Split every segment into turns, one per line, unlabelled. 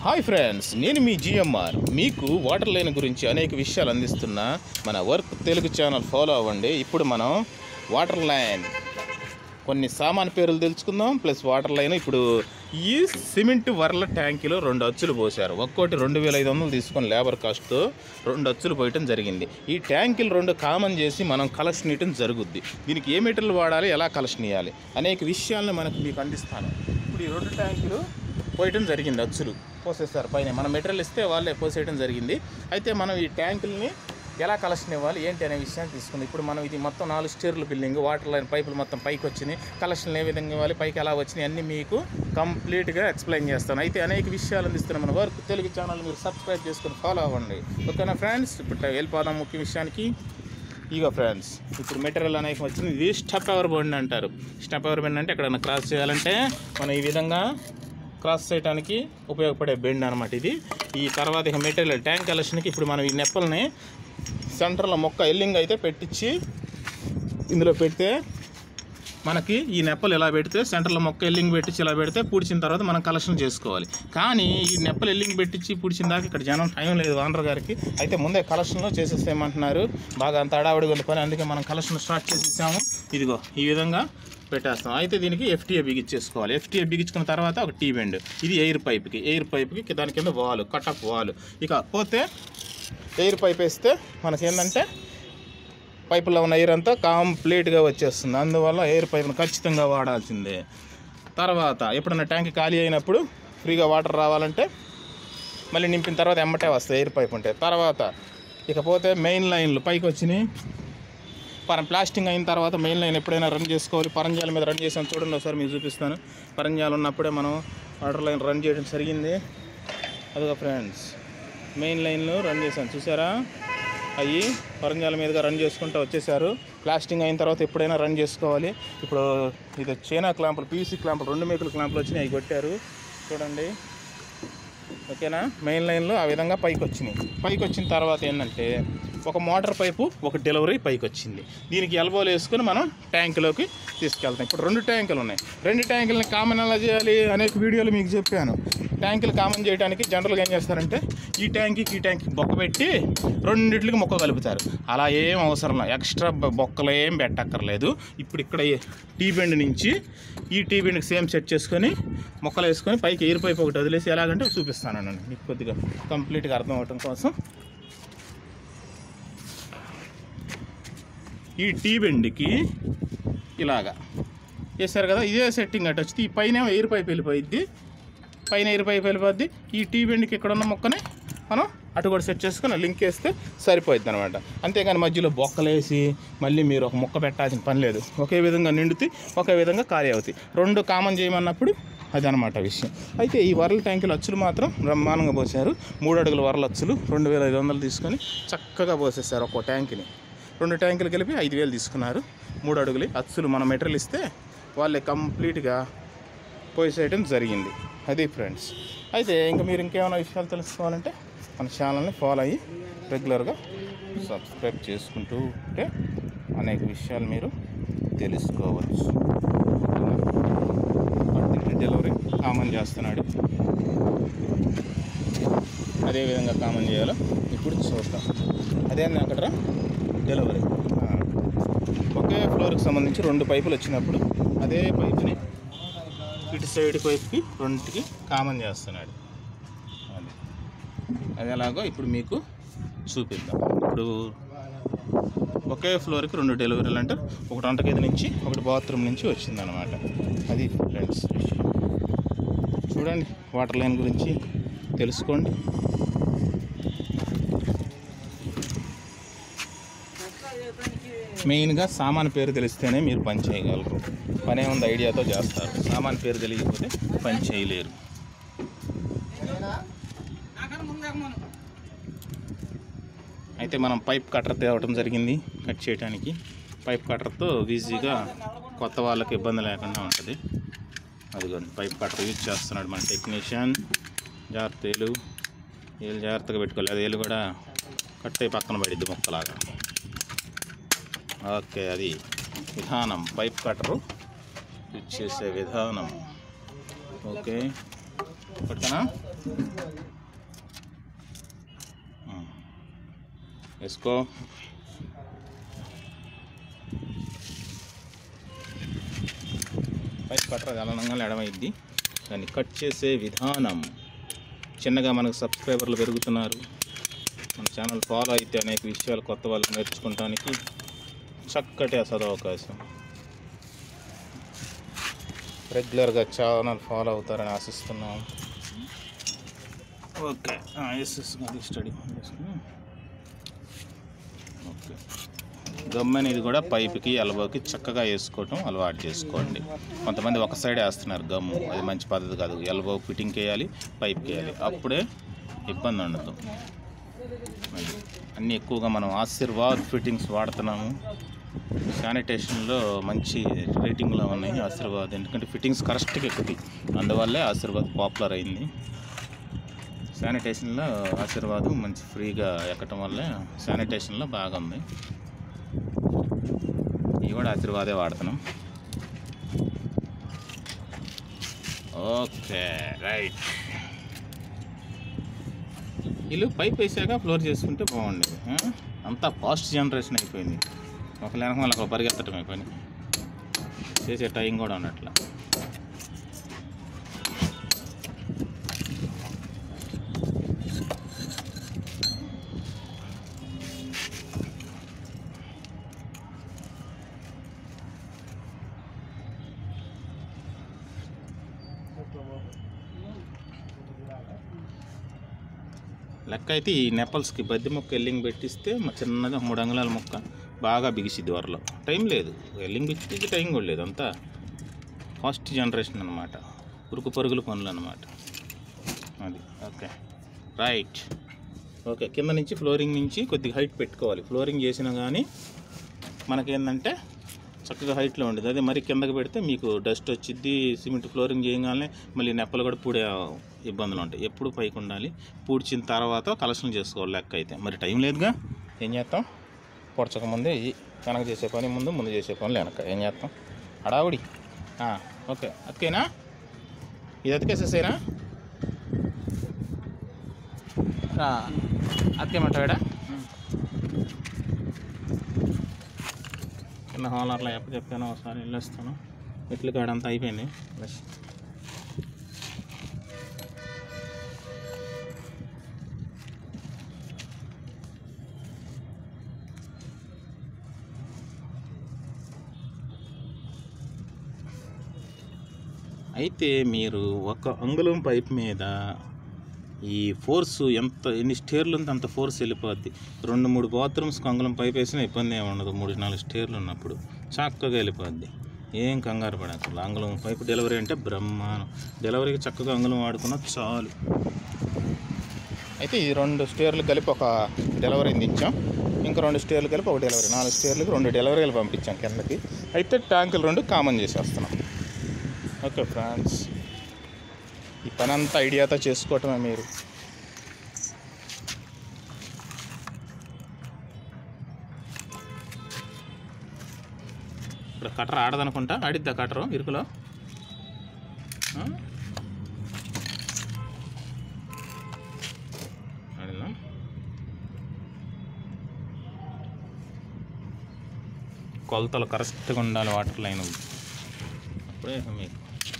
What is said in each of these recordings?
Hi friends నేను మీ GMR మీకు వాటర్ లైన్ గురించి అనేక విషయాలు అందిస్తున్న మన వర్క్ తెలుగు ఛానల్ ఫాలో అవ్వండి ఇప్పుడు మనం వాటర్ లైన్ కొన్ని సామాన్ పేర్లు తెలుసుకుందాం ప్లస్ వాటర్ లైన్ ఇప్పుడు ఈ సిమెంట్ వర్ల ట్యాంకీలో రెండు అచ్చులు పోశారు ఒక్కోటి రెండు వేల ఐదు వందలు తీసుకొని లేబర్ కాస్ట్తో రెండు అచ్చులు పోయటం జరిగింది ఈ ట్యాంకీలు రెండు కామన్ చేసి మనం కలెక్షన్ ఇవ్వటం జరుగుద్ది దీనికి ఏ మెటీరియల్ వాడాలి ఎలా కలెక్షన్ ఇవ్వాలి అనేక విషయాలను మనకు మీకు అందిస్తాను ఇప్పుడు ఈ రెండు ట్యాంకులు పోయటం జరిగింది అచ్చులు పోసేస్తారు పైన మన మెటీరియల్ ఇస్తే వాళ్ళే పోసేయడం జరిగింది అయితే మనం ఈ ట్యాంకుల్ని ఎలా కలెక్షన్ ఇవ్వాలి ఏంటి అనే విషయాన్ని తీసుకుంది ఇప్పుడు మనం ఇది మొత్తం నాలుగు స్టేర్లు బిల్డింగ్ వాటర్ లైన్ పైపులు మొత్తం పైకి వచ్చినాయి కలెక్షన్ ఏ విధంగా ఇవ్వాలి పైకి ఎలా వచ్చినాయి అన్నీ మీకు కంప్లీట్గా ఎక్స్ప్లెయిన్ చేస్తాను అయితే అనేక విషయాలు అందిస్తున్నాం మన వర్క్ తెలుగు ఛానల్ మీరు సబ్స్క్రైబ్ చేసుకొని ఫాలో అవ్వండి ఓకేనా ఫ్రెండ్స్ ఇప్పుడు వెళ్ళిపోదాం ముఖ్య విషయానికి ఇగో ఫ్రెండ్స్ ఇప్పుడు మెటీరియల్ అనేక వచ్చింది ఇది స్టెప్ ఎవర్ బండి అంటారు స్టెప్ ఎవర్ బండి అంటే ఎక్కడైనా క్రాస్ చేయాలంటే మనం ఈ విధంగా క్రాస్ చేయడానికి ఉపయోగపడే బెండ్ అనమాట ఇది ఈ తర్వాత ఇక మెటీరియల్ ట్యాంక్ కలెక్షన్కి ఇప్పుడు మనం ఈ నెప్పల్ని సెంటర్లో మొక్క ఎల్లింగ్ అయితే పెట్టించి ఇందులో పెడితే మనకి ఈ నెప్పలు ఇలా పెడితే సెంటర్లో మొక్క ఎల్లింగ్ పెట్టించి ఇలా పెడితే పూడ్చిన తర్వాత మనం కలెక్షన్ చేసుకోవాలి కానీ ఈ నెప్పలు ఎల్లింగ్ పెట్టించి పూడ్చిన దాకా ఇక్కడ జనం టైం లేదు ఓనర్ గారికి అయితే ముందే కలెక్షన్లో చేసేసేయమంటున్నారు బాగా అంత అడావిడిగా ఉంది పని అందుకే మనం కలెక్షన్ స్టార్ట్ చేసేసాము ఇదిగో ఈ విధంగా పెట్టేస్తాం అయితే దీనికి ఎఫ్టీఏ బిగించేసుకోవాలి ఎఫ్టీఏ బిగించుకున్న తర్వాత ఒక టీ బెండ్ ఇది ఎయిర్ పైప్కి ఎయిర్ పైప్కి దాని కింద వాల్ కటప్ వాల్ ఇక పోతే ఎయిర్ పైప్ వేస్తే మనకి ఏంటంటే పైపులో ఉన్న ఎయిర్ అంతా కంప్లీట్గా వచ్చేస్తుంది అందువల్ల ఎయిర్ పైప్ను ఖచ్చితంగా వాడాల్సిందే తర్వాత ఎప్పుడైనా ట్యాంక్ ఖాళీ అయినప్పుడు ఫ్రీగా వాటర్ రావాలంటే మళ్ళీ నింపిన తర్వాత ఎమ్మటే వస్తాయి ఎయిర్ పైప్ ఉంటే తర్వాత ఇకపోతే మెయిన్ లైన్లు పైకి వచ్చినాయి పరం ప్లాస్టింగ్ అయిన తర్వాత మెయిన్ లైన్ ఎప్పుడైనా రన్ చేసుకోవాలి పరంజాల మీద రన్ చేసాం చూడండి ఒకసారి మీకు చూపిస్తాను పరంజాలు ఉన్నప్పుడే మనం వాటర్ లైన్ రన్ చేయడం జరిగింది అదిగో ఫ్రెండ్స్ మెయిన్ లైన్లు రన్ చేశాను చూసారా అవి పరంజాల మీదుగా రన్ చేసుకుంటూ వచ్చేసారు ప్లాస్టింగ్ అయిన తర్వాత ఎప్పుడైనా రన్ చేసుకోవాలి ఇప్పుడు ఇది చైనా క్లాంపులు పీసీ క్లాంపులు రెండు మేకుల క్లాంపులు వచ్చినాయి అవి కొట్టారు చూడండి ఓకేనా మెయిన్ లైన్లో ఆ విధంగా పైకి వచ్చినాయి పైకి వచ్చిన తర్వాత ఏంటంటే ఒక మోటార్ పైపు ఒక డెలివరీ పైకి వచ్చింది దీనికి ఎల్బోలు వేసుకుని మనం ట్యాంకులోకి తీసుకెళ్తాం ఇప్పుడు రెండు ట్యాంకులు ఉన్నాయి రెండు ట్యాంకులని కామన్ ఎలా చేయాలి అనేక వీడియోలు మీకు చెప్పాను ట్యాంకులు కామన్ చేయడానికి జనరల్గా ఏం చేస్తారంటే ఈ ట్యాంక్కి ఈ ట్యాంక్కి బొక్క పెట్టి రెండింటికి మొక్క కలుపుతారు అలా ఏం అవసరం లేదు ఎక్స్ట్రా బ- బొక్కలు ఏం పెట్టక్కర్లేదు ఇప్పుడు ఇక్కడ ఈ టీ బెండ్ నుంచి ఈ టీ బెండ్కి సేమ్ సెట్ చేసుకొని మొక్కలు వేసుకొని పైకి ఎయిర్ పైప్ ఒకటి వదిలేసి ఎలాగంటే చూపిస్తాను మీకు కొద్దిగా కంప్లీట్గా అర్థం అవటం కోసం ఈ టీ బెండ్కి ఇలాగా వేసారు కదా ఇదే సెట్టింగ్ అటు వచ్చి ఈ పైన ఎయిర్ పైప్ వెళ్ళిపోయిద్ది పైన ఎయిర్ పైప్ వెళ్ళిపోద్ది ఈ టీ బెండ్కి ఇక్కడ ఉన్న మొక్కని మనం అటు కూడా సెట్ చేసుకొని లింక్ వేస్తే సరిపోద్ది అనమాట అంతేగాని మధ్యలో బొక్కలేసి మళ్ళీ మీరు ఒక మొక్క పెట్టాల్సిన పని లేదు ఒకే విధంగా నిండుతాయి ఒకే విధంగా ఖాళీ అవుతాయి రెండు కామన్ చేయమన్నప్పుడు అదనమాట విషయం అయితే ఈ వరల ట్యాంకులు అచ్చులు మాత్రం బ్రహ్మాండంగా పోసారు మూడు అడుగుల వరల అచ్చులు రెండు వేల ఐదు వందలు తీసుకొని చక్కగా పోసేసారు ఒక్కో ట్యాంక్ని రెండు ట్యాంకులు కలిపి ఐదు వేలు తీసుకున్నారు మూడు అడుగులు అచ్చులు మన మెటీరియల్ ఇస్తే వాళ్ళే కంప్లీట్గా పోసేయడం జరిగింది అది ఫ్రెండ్స్ అయితే ఇంకా మీరు ఇంకేమైనా విషయాలు తెలుసుకోవాలంటే మన ఛానల్ని ఫాలో అయ్యి రెగ్యులర్గా సబ్స్క్రైబ్ చేసుకుంటూ ఉంటే అనేక విషయాలు మీరు తెలుసుకోవచ్చు పర్టికులర్ డెలివరీ కామన్ చేస్తున్నాడు అదే విధంగా కామన్ చేయాలో ఇప్పుడు చూద్దాం అదే అక్కడ డెలివరీ ఆ. ఒకే ఫ్లోర్కి సంబంధించి రెండు పైపులు వచ్చినప్పుడు అదే పైపుని ఇటు సైడ్ పైప్కి రెండింటికి కామన్ చేస్తున్నాడు అది అది ఎలాగో ఇప్పుడు మీకు చూపిద్దాం ఇప్పుడు ఒకే ఫ్లోర్కి రెండు డెలివరీలు అంటే ఒకటి వంటగది నుంచి ఒకటి బాత్రూమ్ నుంచి వచ్చిందనమాట అది ఫ్రెండ్స్ చూడండి వాటర్ లైన్ గురించి తెలుసుకోండి మెయిన్గా సామాన్ పేరు తెలిస్తేనే మీరు పని చేయగలరు పనే ఉంది ఐడియాతో చేస్తారు సామాన్ పేరు తెలియకపోతే పని చేయలేరు అయితే మనం పైప్ కట్టర్ తేవటం జరిగింది కట్ చేయడానికి పైప్ కట్టర్తో ఈజీగా కొత్త వాళ్ళకి ఇబ్బంది లేకుండా ఉంటుంది అదిగోండి పైప్ కట్టర్ యూజ్ చేస్తున్నాడు మన టెక్నీషియన్ జాగ్రత్త ఏలు ఏలు జాగ్రత్తగా పెట్టుకోవాలి అది ఏలు కూడా కట్ అయి పక్కన పడిద్ది మొక్కలాగా ఓకే అది విధానం పైప్ కట్టరు యూజ్ చేసే విధానం ఓకే పక్కన ఉమ్. వేసుకో పైప్ కట్టరు అలనంగా ఎడమైద్ది దాన్ని కట్ చేసే విధానం చిన్నగా మనకు సబ్స్క్రైబర్లు పెరుగుతున్నారు మన ఛానల్ ఫాలో అయితే అనేక విషయాలు కొత్త వాళ్ళు నేర్చుకోవడానికి చక్కటి అసలు అవకాశం రెగ్యులర్గా ఛానల్ ఫాలో అవుతారని ఆశిస్తున్నాం ఓకే ఎస్ ఎస్ అది స్టడీ ఓకే గమ్ అనేది కూడా పైపుకి ఎలబోకి చక్కగా వేసుకోవటం అలవాటు చేసుకోండి కొంతమంది ఒక సైడ్ వేస్తున్నారు గమ్ము అది మంచి పద్ధతి కాదు ఎల్బో ఫిట్టింగ్ వేయాలి పైప్కి వేయాలి అప్పుడే ఇబ్బంది ఉండదు అది. అన్నీ ఎక్కువగా మనం ఆశీర్వాద్ ఫిట్టింగ్స్ వాడుతున్నాము శానిటేషన్లో మంచి రేటింగ్లో ఉన్నాయి ఆశీర్వాద్ ఎందుకంటే ఫిట్టింగ్స్ కరెక్ట్గా ఎక్కుతాయి అందువల్లే ఆశీర్వాద్ పాపులర్ అయింది శానిటేషన్లో ఆశీర్వాద్ మంచి ఫ్రీగా ఎక్కటం వల్ల శానిటేషన్లో బాగా ఉంది ఇవి కూడా ఆశీర్వాదే వాడుతున్నాం ఓకే రైట్ వీళ్ళు పైప్ వేసాక ఫ్లోర్ చేసుకుంటే బాగుండేది ఆ? అంతా ఫాస్ట్ జనరేషన్ అయిపోయింది ఒక లేనక మళ్ళీ ఒక పరిగెత్తడం అయిపోయింది చేసే టైం కూడా ఉన్నట్ల లెక్క అయితే ఈ నెపల్స్కి బద్ది మొక్క ఎల్లింగ్ పెట్టిస్తే మ- చిన్నగా మూడు అంగుళాల మొక్క బాగా బిగిసిద్ది వరలో టైం లేదు ఎల్లింగ్ పెట్టికి టైం కూడా లేదు అంతా ఫాస్ట్ జనరేషన్ అనమాట ఉరుకు పరుగుల పనులు అనమాట అది ఓకే రైట్ ఓకే కింద నుంచి ఫ్లోరింగ్ నుంచి కొద్దిగా హైట్ పెట్టుకోవాలి ఫ్లోరింగ్ చేసినా కానీ మనకేంటంటే చక్కగా హైట్లో ఉండేది అదే మరి కిందకి పెడితే మీకు డస్ట్ వచ్చిద్ది సిమెంట్ ఫ్లోరింగ్ చేయగానే మళ్ళీ నెప్పలు కూడా పూడే ఇబ్బందులు ఉంటాయి ఎప్పుడు పైకి ఉండాలి పూడ్చిన తర్వాత కలెక్షన్ చేసుకోవాలి లెక్క అయితే మరి టైం లేదుగా ఏం చేస్తాం పొడచక ముందే ఈ వెనక చేసే పని ముందు ముందు చేసే పనులు వెనక ఏం చేస్తాం హడావుడి ఆ, ఓకే అతికేనా ఇది అతికేసేసేనా అతికేమంటావాడా చిన్న హాలర్లో ఎప్పుడు చెప్పాను ఒకసారి వెళ్ళొస్తాను ఇట్లు కాడంతా అయిపోయింది బస్ అయితే మీరు ఒక అంగుళం పైప్ మీద ఈ ఫోర్స్ ఎంత ఎన్ని స్టేర్లు ఉంటే అంత ఫోర్స్ వెళ్ళిపోద్ది రెండు మూడు బాత్రూమ్స్కి అంగుళం పైప్ వేసినా ఇబ్బంది ఏమి ఉండదు మూడు నాలుగు స్టేర్లు ఉన్నప్పుడు చక్కగా వెళ్ళిపోద్ది ఏం కంగారు పడక అంగుళం పైపు డెలివరీ అంటే బ్రహ్మానం డెలివరీకి చక్కగా అంగుళం వాడుకున్నా చాలు అయితే ఈ రెండు స్టేర్లు కలిపి ఒక డెలివరీ దించాం ఇంకా రెండు స్టేర్లు కలిపి ఒక డెలివరీ నాలుగు స్టేర్లకి రెండు డెలివరీలు పంపించాం కిందకి అయితే ట్యాంకులు రెండు కామన్ చేసేస్తున్నాం ఓకే ఫ్రెండ్స్ ఈ పని అంతా ఐడియాతో చేసుకోవటమే మీరు ఇప్పుడు కట్టర్ ఆడదనుకుంటా ఆడిద్దా కట్టరు ఇరుకులో ఆ? ఆడిందా కొలతలు కరెక్ట్గా ఉండాలి వాటర్ లైన్ అప్పుడే మీకు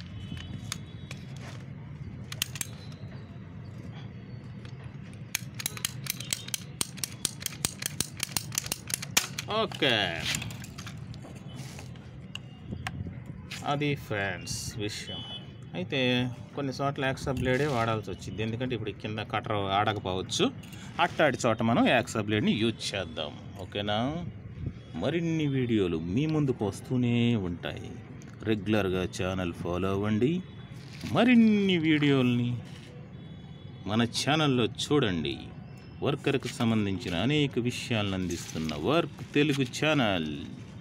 ఓకే అది ఫ్రెండ్స్ విషయం అయితే కొన్ని చోట్ల యాక్సా బ్లేడే వాడాల్సి వచ్చింది ఎందుకంటే ఇప్పుడు ఈ కింద కటర్ ఆడకపోవచ్చు అట్టాడి చోట మనం యాక్సా బ్లేడ్ని యూజ్ చేద్దాం ఓకేనా మరిన్ని వీడియోలు మీ ముందుకు వస్తూనే ఉంటాయి రెగ్యులర్గా ఛానల్ ఫాలో అవ్వండి మరిన్ని వీడియోల్ని మన ఛానల్లో చూడండి వర్కర్కి సంబంధించిన అనేక విషయాలను అందిస్తున్న వర్క్ తెలుగు ఛానల్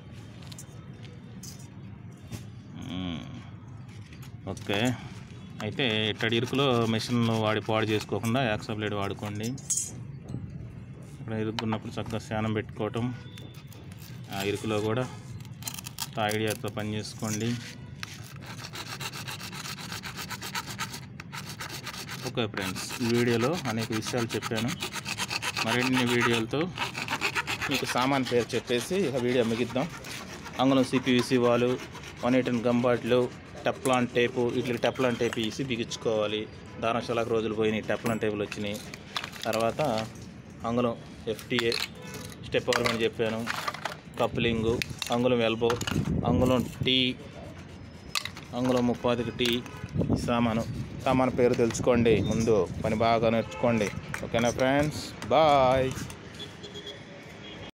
మ్మ్. ఓకే అయితే ఇట్టడి ఇరుకులో మెషిన్ వాడి పాడు చేసుకోకుండా యాక్సా బ్లేడ్ వాడుకోండి ఇక్కడ ఇరుక్కున్నప్పుడు చక్కగా స్నానం పెట్టుకోవటం ఆ ఇరుకులో కూడా ఐడియాతో పని చేసుకోండి ఒక ఓకే ఫ్రెండ్స్ ఈ వీడియోలో అనేక విషయాలు చెప్పాను మరిన్ని వీడియోలతో మీకు సామాన్ పేరు చెప్పేసి ఇక వీడియో మిగిద్దాం అంగుళం సిపివిసి వాళ్ళు వన్ ఎయిటీన్ గంబాట్లు టెప్లాన్ టేపు వీటికి టెప్లాన్ టేపు వేసి బిగించుకోవాలి దానశాలకు రోజులు పోయినాయి టెప్లాన్ టేపులు వచ్చినాయి తర్వాత అంగుళం ఎఫ్టీఏ స్టెప్ అని చెప్పాను కప్లింగు అంగుళం ఎల్బో అంగుళం టీ అంగుళం ముప్పాదికి టీ సామాను సామాను పేరు తెలుసుకోండి ముందు పని బాగా నేర్చుకోండి ఓకేనా ఫ్రెండ్స్ బాయ్